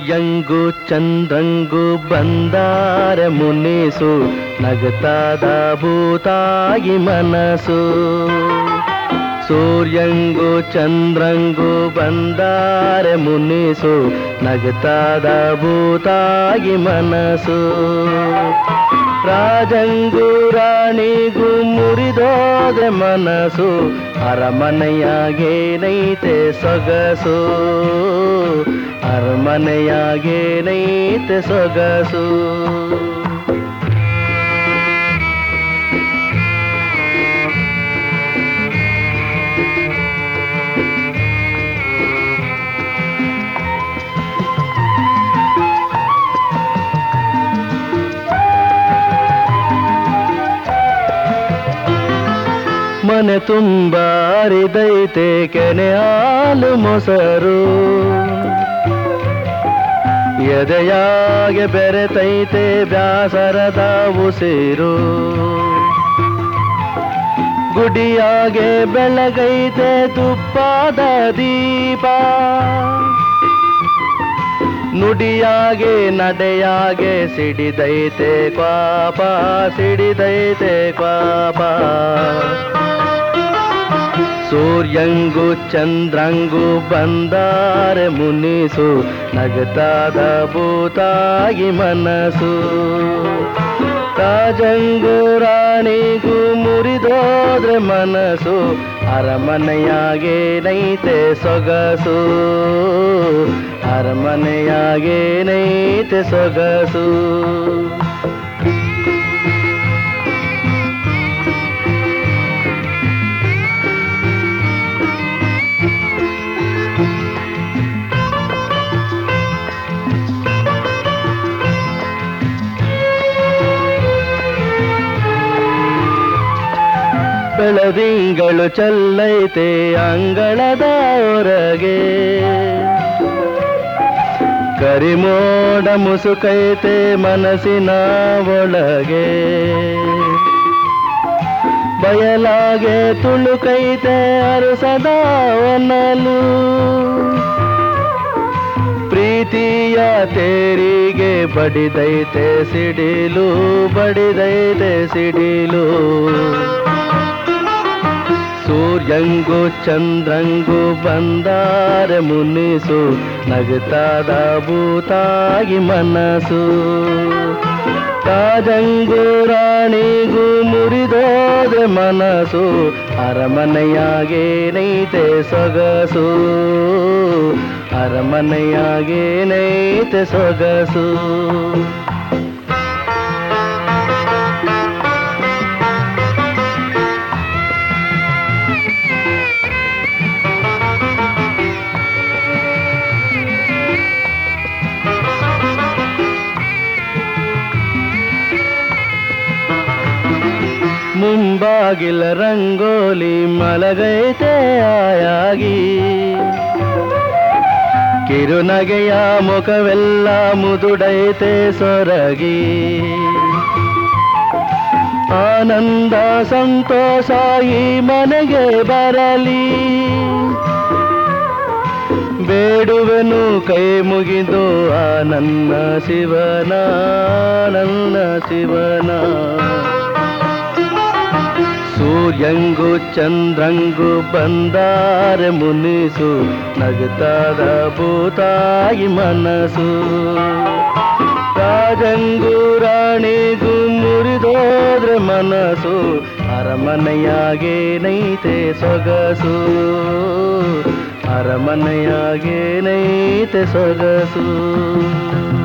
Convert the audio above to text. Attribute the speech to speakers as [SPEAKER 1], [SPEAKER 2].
[SPEAKER 1] ಸೂರ್ಯಂಗು ಚಂದ್ರಂಗು ಬಂದಾರೆ ಮುನಿಸು ನಗತಾದ ಭೂತಾಗಿ ಮನಸ್ಸು ಸೂರ್ಯಂಗು ಚಂದ್ರಂಗು ಬಂದಾರೆ ಮುನಿಸು ನಗತಾದ ಭೂತಾಗಿ ಮನಸ್ಸು ರಾಜಂಗು ರಾಣಿಗೂ ಮುರಿದೋದೆ ಮನಸ್ಸು ಅರಮನೆಯಾಗೇನೈತೆ ಸೊಗಸು ಅರಮನೆಯಾಗೇನೈತೆ ಸೊಗಸು ಮನೆ ತುಂಬ ಅರಿದೈತೆ ಕೆನೆ ಹಾಲು ಮೊಸರು ಎದೆಯಾಗೆ ಬೆರೆತೈತೆ ಬ್ಯಾಸರದ ಉಸಿರು ಗುಡಿಯಾಗೆ ಬೆಳಗೈತೆ ತುಪ್ಪದ ದೀಪ ನುಡಿಯಾಗೆ ನಡೆಯಾಗೆ ಸಿಡಿದೈತೆ ಕ್ವಾಪ ಸಿಡಿದೈತೆ ಕ್ವಾಪ ಸೂರ್ಯಂಗು ಚಂದ್ರಂಗು ಬಂದಾರೆ ಮುನಿಸು ನಗತಾದ ಭೂತಾಗಿ ಮನಸ್ಸು ರಾಜಂಗು ರಾಣಿಗೂ ಮುರಿದೋದ್ರೆ ಮನಸ್ಸು ಅರಮನೆಯಾಗೆ ನೈತೆ ಸೊಗಸು ಅರಮನೆಯಾಗೆ ನೈತೆ ಸೊಗಸು ಬೆಳದಿಂಗಳು ಚೆಲ್ಲೈತೆ ಅಂಗಳದ ಹೊರಗೆ ಕರಿಮೋಡ ಮುಸುಕೈತೆ ಮನಸ್ಸಿನ ಒಳಗೆ ಬಯಲಾಗೆ ತುಳುಕೈತೆ ಅರಸದ ಒನಲು ಪ್ರೀತಿಯ ತೇರಿಗೆ ಬಡಿದೈತೆ ಸಿಡಿಲು ಬಡಿದೈತೆ ಸಿಡಿಲು ಸೂರ್ಯಂಗು ಚಂದ್ರಂಗು ಬಂದಾರೆ ಮುನಿಸು ನಗತಾದ ಭೂತಾಗಿ ಮನಸ್ಸು ರಾಜಂಗು ರಾಣಿಗೂ ಮುರಿದೋದೆ ಮನಸ್ಸು ಅರಮನೆಯಾಗೆ ನೈತೆ ಸೊಗಸು ಅರಮನೆಯಾಗೆ ನೈತೆ ಸೊಗಸು ಮುಂಬಾಗಿಲ ರಂಗೋಲಿ ಮಲಗೈತೆ ಆಯಾಗಿ ಕಿರುನಗೆಯ ಮುಖವೆಲ್ಲ ಮುದುಡೈತೆ ಸೊರಗಿ ಆನಂದ ಸಂತೋಷ ಈ ಮನೆಗೆ ಬರಲಿ ಬೇಡುವೆನು ಕೈ ಮುಗಿದು ಆ ನನ್ನ ಶಿವನ ನನ್ನ ಶಿವನ ಸೂರ್ಯಂಗು ಚಂದ್ರಂಗು ಬಂದಾರೆ ಮುನಿಸು ನಗತಾದ ಭೂತಾಗಿ ಮನಸ್ಸು ರಾಜಂಗು ರಾಣಿಗೂ ಮುರಿದೋದ್ರೆ ಮನಸ್ಸು ಅರಮನೆಯಾಗೆ ನೈತೆ ಸೊಗಸು ಅರಮನೆಯಾಗೆ ನೈತೆ ಸೊಗಸು